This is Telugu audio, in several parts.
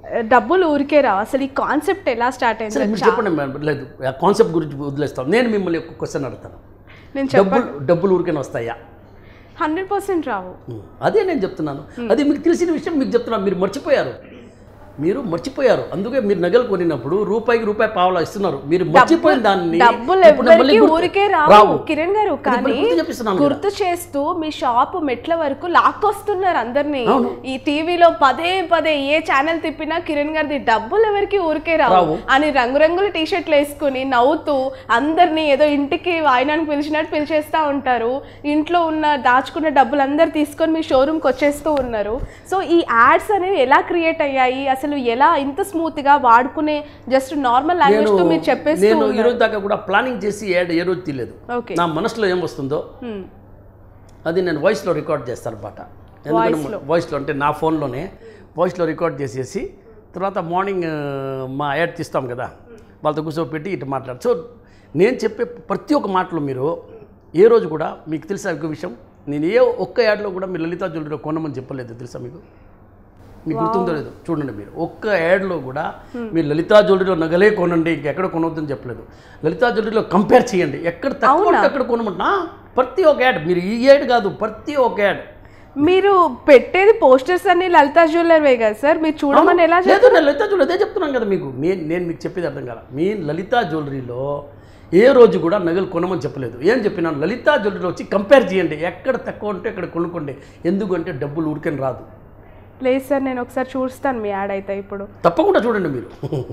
డబ్బులు ఊరికే రావు అసలు ఈ కాన్సెప్ట్ ఎలా స్టార్ట్ అయింది సరే మీరు చెప్పండి మేడం లేదు ఆ కాన్సెప్ట్ గురించి వదిలేస్తాం నేను మిమ్మల్ని ఒక క్వశ్చన్ అడుగుతాను నేను చెప్ప డబ్బులు డబ్బులు ఊరికైనా వస్తాయా హండ్రెడ్ పర్సెంట్ రావు ఉం. అదే నేను చెప్తున్నాను అది మీకు తెలిసిన విషయం మీకు చెప్తున్నాను మీరు మర్చిపోయారు మీరు మర్చిపోయారు అందుకే మీరు నగలు కొనినప్పుడు రూపాయికి రూపాయి పావలా ఇస్తున్నారు మీరు మర్చిపోయిన దాన్ని డబ్బులు ఇప్పుడు మళ్ళీ ఎవ్వరికి గుర్తు- ఊరికే రావు కిరణ్ గారు ఇది కానీ మళ్ళీ గుర్తు చెప్పిస్తున్నాను కదా. గుర్తు చేస్తూ మీ షాప్ మెట్ల వరకు లాక్కొస్తున్నారు అందరినీ అవును. ఈ టీవీలో పదే పదే ఏ ఛానల్ తిప్పినా కిరణ్ గారిది డబ్బులు ఎవరికి ఊరికే రావు రావు. అని రంగురంగుల టీ షర్ట్లు వేసుకుని నవ్వుతూ అందరినీ ఏదో ఇంటికి వాయినానికి పిలిచినట్టు పిలిచేస్తా ఉంటారు ఇంట్లో ఉన్న దాచుకున్న డబ్బులు అందరు తీసుకొని మీ షోరూమ్కి వచ్చేస్తూ ఉన్నారు సో ఈ యాడ్స్ అనేవి ఎలా క్రియేట్ అయ్యాయి అసలు ఎలా ఇంత స్మూత్ గా వాడుకునే జస్ట్ నార్మల్ లాంగ్వేజ్ తో మీరు చెప్పేస్తూ నేను ఈ ఉన్నారు. రోజు దాకా కూడా ప్లానింగ్ చేసి యాడ్ ఏ రోజు తీయలేదు ఓకే నా మనసులో ఏం వస్తుందో Hmm. అది నేను వాయిస్లో రికార్డ్ చేస్తాను అనమాట ఎందుకంటే వాయిస్లో అంటే నా ఫోన్లోనే వాయిస్లో రికార్డ్ చేసేసి తర్వాత మార్నింగ్ ఆ, మా యాడ్ తీస్తాం కదా వాళ్ళతో కూర్చోపెట్టి ఇటు మాట్లాడు సో నేను చెప్పే ప్రతి ఒక్క మాటలో మీరు ఏ రోజు కూడా మీకు తెలిసిన ఒక విషయం నేను ఏ ఒక్క యాడ్లో కూడా మీరు లలితా జ్యువెలరీ కొనమని చెప్పలేదు తెలుసా మీకు మీకు గుర్తుందో లేదు చూడండి మీరు ఒక్క యాడ్లో కూడా మీరు లలితా జ్యువెలరీలో నగలే కొనండి ఇంకెక్కడ కొనవద్దని చెప్పలేదు లలితా జ్యువెలరీలో కంపేర్ చేయండి ఎక్కడ తక్కువ ఉంటే అక్కడ కొనమంటున్నా ప్రతి ఒక్క యాడ్ మీరు ఈ యాడ్ కాదు ప్రతి ఒక్క యాడ్ మీరు పెట్టేది పోస్టర్స్ అన్ని లలితా జ్యువెలర్వే కదా సార్ మీరు చూడమని ఎలా చెప్- లేదు నేను లలితా జ్యువెలరీ అదే చెప్తున్నాను కదా మీకు నేను నేను మీకు చెప్పేది అర్థం కాల మీ లలితా జ్యువెలరీలో ఏ రోజు కూడా నగలు కొనమని చెప్పలేదు ఏం చెప్పినాను లలితా జ్యువెలరీలో వచ్చి కంపేర్ చేయండి ఎక్కడ తక్కువ ఉంటే అక్కడ కొనుక్కోండి ఎందుకంటే డబ్బులు ఊరికని రాదు లేదు సార్ నేను ఒకసారి చూస్తాను మీ యాడ్ అయితే ఇప్పుడు తప్పకుండా చూడండి మీరు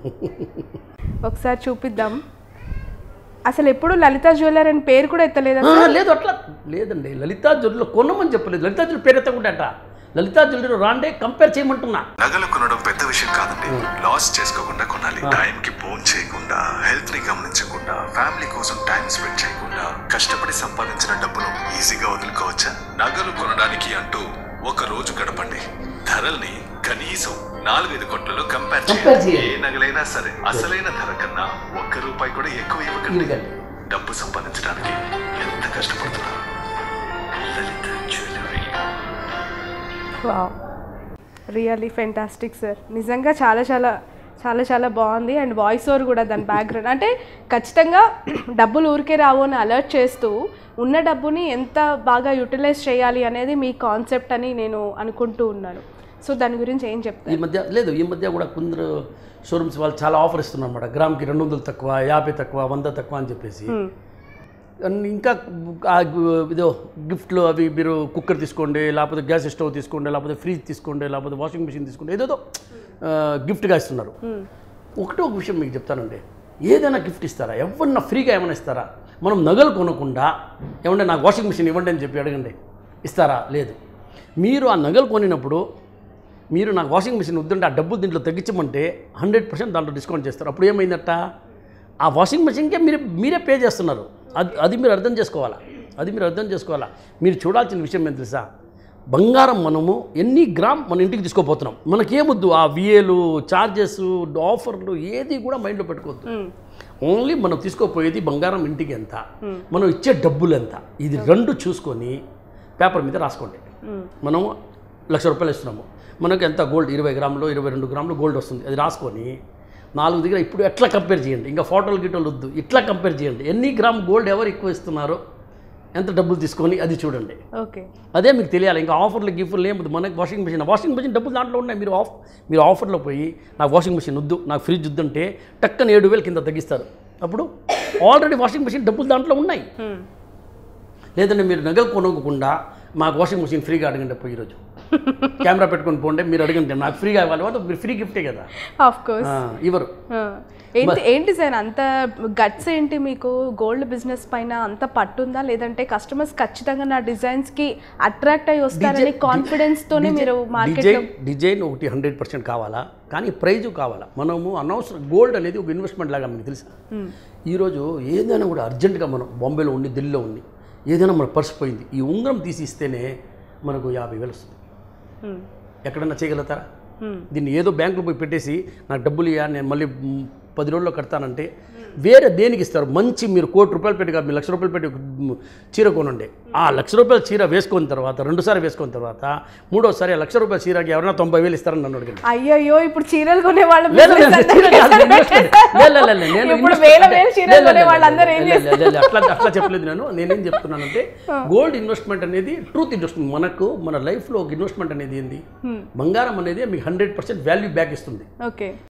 ఒకసారి చూపిద్దాం అసలు ఎప్పుడు లలితా జ్యువెలర్ అని పేరు కూడా ఎత్తలేదా ఆ, లేదు అట్లా లేదండి లలితా జ్యువెలరీలో కొనమని చెప్పలేదు లలితా జ్యువెలరీ పేరు ఎత్తకుండా అట లలితా జ్యువెలరీ రాండే కంపేర్ చేయమంటున్నా నగలు కొనడం పెద్ద విషయం కాదండి లాస్ చేసుకోకుండా కొనాలి టైం కి ఫోన్ చేయకుండా హెల్త్ ని గమనించకుండా ఫ్యామిలీ కోసం టైం స్పెండ్ చేయకుండా కష్టపడి సంపాదించిన డబ్బును ఈజీగా వదులుకోవచ్చా నగలు కొనడానికి అంటూ ఒక రోజు గడపండి ధరల్ని కనీసం నాలుగైదు కొట్లలో కంపేర్ Compare చేయండి చేయాలి. ఏ నగలైనా సరే అసలైన ధర కన్నా ఒక్క రూపాయి కూడా ఎక్కువ ఇవ్వకండి ఎందుకండి డబ్బు సంపాదించడానికి ఎంత కష్టపడుతున్నారు Lalitha jewellery really fantastic sir నిజంగా చాలా చాలా చాలా చాలా బాగుంది అండ్ వాయిస్ ఓవర్ కూడా దాని బ్యాక్గ్రౌండ్ అంటే ఖచ్చితంగా డబ్బులు ఊరికే రావు అని అలర్ట్ చేస్తూ ఉన్న డబ్బుని ఎంత బాగా యూటిలైజ్ చేయాలి అనేది మీ కాన్సెప్ట్ అని నేను అనుకుంటూ ఉన్నాను సో దాని గురించి ఏం చెప్తారు ఈ మధ్య లేదు ఈ మధ్య కూడా కొందరు షోరూమ్స్ వాళ్ళు చాలా ఆఫర్ ఇస్తున్నారు అన్నమాట గ్రామ్కి రెండు వందలు తక్కువ యాభై తక్కువ వంద తక్కువ అని చెప్పేసి అండ్ ఇంకా ఆ గు- ఇదో గిఫ్ట్లు అవి మీరు కుక్కర్ తీసుకోండి లేకపోతే గ్యాస్ స్టవ్ తీసుకోండి లేకపోతే ఫ్రిడ్జ్ తీసుకోండి లేకపోతే వాషింగ్ మిషన్ తీసుకోండి ఏదేదో ఆ, గిఫ్ట్గా ఇస్తున్నారు ఒకటే ఒక విషయం మీకు చెప్తానండి ఏదైనా గిఫ్ట్ ఇస్తారా ఎవరన్నా ఫ్రీగా ఏమైనా ఇస్తారా మనం నగలు కొనకుండా ఏమంటే నాకు వాషింగ్ మిషన్ ఇవ్వండి అని చెప్పి అడగండి ఇస్తారా లేదు మీరు ఆ నగలు కొనినప్పుడు మీరు నాకు వాషింగ్ మిషన్ వద్దంటే ఆ డబ్బులు దీంట్లో తగ్గించమంటే హండ్రెడ్ పర్సెంట్ దాంట్లో డిస్కౌంట్ చేస్తారు అప్పుడు ఏమైందట ఆ వాషింగ్ మిషన్కే మీరు మీరే పే చేస్తున్నారు అది అది మీరు అర్థం చేసుకోవాలా అది మీరు అర్థం చేసుకోవాలా మీరు చూడాల్సిన విషయం ఏం తెలుసా బంగారం మనము ఎన్ని గ్రామ్ మన ఇంటికి తీసుకోపోతున్నాం మనకేమొద్దు ఆ విఏలు ఛార్జెస్ ఆఫర్లు ఏది కూడా మైండ్లో పెట్టుకోవద్దు ఓన్లీ మనం తీసుకోపోయేది బంగారం ఇంటికి ఎంత మనం ఇచ్చే డబ్బులు ఎంత ఇది రెండు చూసుకొని పేపర్ మీద రాసుకోండి మనం లక్ష రూపాయలు ఇస్తున్నాము మనకు ఎంత గోల్డ్ ఇరవై గ్రాములు ఇరవై రెండు గ్రాములు గోల్డ్ వస్తుంది అది రాసుకొని నాలుగు దగ్గర ఇప్పుడు ఎట్లా కంపేర్ చేయండి ఇంకా ఫోటోలు గిటోలు వద్దు ఇట్లా కంపేర్ చేయండి ఎన్ని గ్రామ్ గోల్డ్ ఎవరు ఎక్కువ ఇస్తున్నారో ఎంత డబ్బులు తీసుకొని అది చూడండి ఓకే అదే మీకు తెలియాలి ఇంకా ఆఫర్లు గిఫ్ట్లు ఏముంది మనకి వాషింగ్ మిషన్ వాషింగ్ మిషన్ డబ్బులు దాంట్లో ఉన్నాయి మీరు ఆఫ్ మీరు ఆఫర్లో పోయి నాకు వాషింగ్ మిషన్ వద్దు నాకు ఫ్రిడ్జ్ వద్దంటే టక్కన ఏడు వేలు కింద తగ్గిస్తారు అప్పుడు ఆల్రెడీ వాషింగ్ మిషన్ డబ్బులు దాంట్లో ఉన్నాయి లేదంటే మీరు నగలు కొనుక్కోకుండా మాకు వాషింగ్ మిషన్ ఫ్రీగా అడగండి పోయి ఈరోజు కెమెరా పెట్టుకొని పోండి మీరు అడగండి నాకు ఫ్రీగా ఇవ్వాలి వాళ్ళు మీరు ఫ్రీ గిఫ్టే కదా ఆఫ్ కోర్స్ ఆ, ఇవ్వరు ఏంటి ఏంటి సార్ అంత గట్స్ ఏంటి మీకు గోల్డ్ బిజినెస్ పైన అంత పట్టుందా లేదంటే కస్టమర్స్ ఖచ్చితంగా నా డిజైన్స్ కి అట్రాక్ట్ అయ్యి వస్తారని కాన్ఫిడెన్స్ తోనే మీరు మార్కెట్ డిజైన్ డిజైన్ ఒకటి హండ్రెడ్ పర్సెంట్ కావాలా కానీ ప్రైజు కావాలా మనము అనవసరం గోల్డ్ అనేది ఒక ఇన్వెస్ట్మెంట్ లాగా మీకు తెలుసా ఈరోజు ఏదైనా కూడా అర్జెంటుగా మనం బాంబేలో ఉండి ఢిల్లీలో ఉండి ఏదైనా మన పర్స్ పోయింది ఈ ఉంగరం తీసి ఇస్తేనే మనకు యాభై వేలు వస్తుంది ఎక్కడన్నా చేయగలుగుతారా దీన్ని ఏదో బ్యాంకులో పోయి పెట్టేసి నాకు డబ్బులు ఇవ్వ నేను మళ్ళీ మ్, పది రోజుల్లో కడతానంటే వేరే దేనికి ఇస్తారు మంచి మీరు కోటి రూపాయలు పెట్టి కాదు, మీరు లక్ష రూపాయలు పెట్టి ఒక చీర కొనండి ఆ లక్ష రూపాయల చీర వేసుకున్న తర్వాత రెండుసారి వేసుకున్న తర్వాత మూడోసారి ఆ లక్ష రూపాయల చీరకి ఎవరైనా తొంభై వేలు ఇస్తారని నన్ను అడిగింది అయ్యయ్యో ఇప్పుడు చీరలు కొనే వాళ్ళు లేదు, లేదు, business చీర కాదు, అందరూ investment. లేదు, లేదు, లేదు, నేను ఇప్పుడు investment వేల అంటే- వేల లేదు, చీరలు లేదు, కొనే లేదు, వాళ్ళందరూ ఏం లేదు, లేదు, లేదు, అట్లా అట్లా చెప్పలేదు నేను నేనేం చెప్తున్నానంటే గోల్డ్ ఇన్వెస్ట్మెంట్ అనేది ట్రూత్ ఇన్వెస్ట్మెంట్ మనకు మన లైఫ్లో ఒక ఇన్వెస్ట్మెంట్ అనేది ఏంది బంగారం అనేది మీకు హండ్రెడ్ పర్సెంట్ వాల్యూ బ్యాక్ ఇస్తుంది ఓకే